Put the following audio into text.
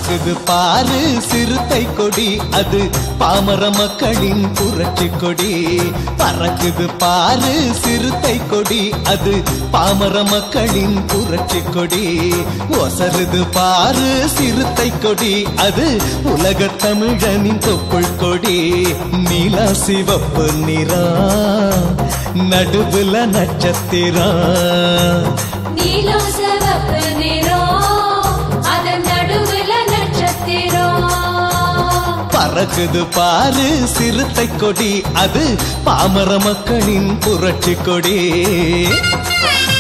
பறக்குது பாரு சிறுத்தை கொடி அது பாமர மக்களின் புரட்சி கொடி பறக்குது பாரு சிறுத்தை கொடி அது பாமர மக்களின் புரட்சி கொடி ஒசருது பாரு சிறுத்தை கொடி அது உலக தமிழனின் தொப்புள் கொடி நீலா சிவப்பு நிறா நடுவுல நட்சத்திரம் நீலம் சிவப்பு நிறம் அதன் நடுவுல நட்சத்திரம் பறக்குது பாரு சிறுத்தை கொடி அது பாமர மக்களின் புரட்சி கொடி